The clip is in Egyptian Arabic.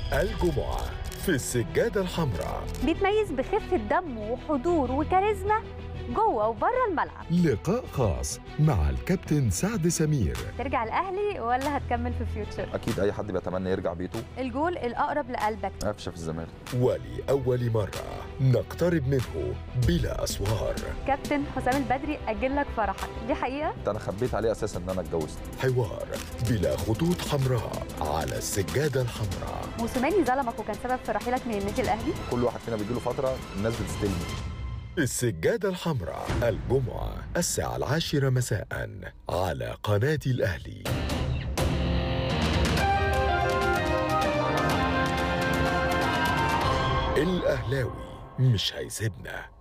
الجمعة في السجادة الحمراء بيتميز بخفة دم وحضور وكاريزما جوه وبره الملعب لقاء خاص مع الكابتن سعد سمير ترجع الأهلي ولا هتكمل في فيوتشر اكيد اي حد بيتمنى يرجع بيته الجول الأقرب لقلبك قفشه في الزمالك ولأول مرة نقترب منه بلا أسوار كابتن حسام البدري أجل لك فرحك دي حقيقة ده انا خبيت عليه اساسا ان انا اتجوزت حوار بلا خطوط حمراء على السجادة الحمراء موسيماني ظلمك وكان سبب في رحيلك من النادي الأهلي كل واحد فينا بيجيله فتره الناس بتستلمه السجادة الحمراء الجمعة الساعة العاشرة مساء على قناة الأهلي الأهلاوي مش هيسيبنا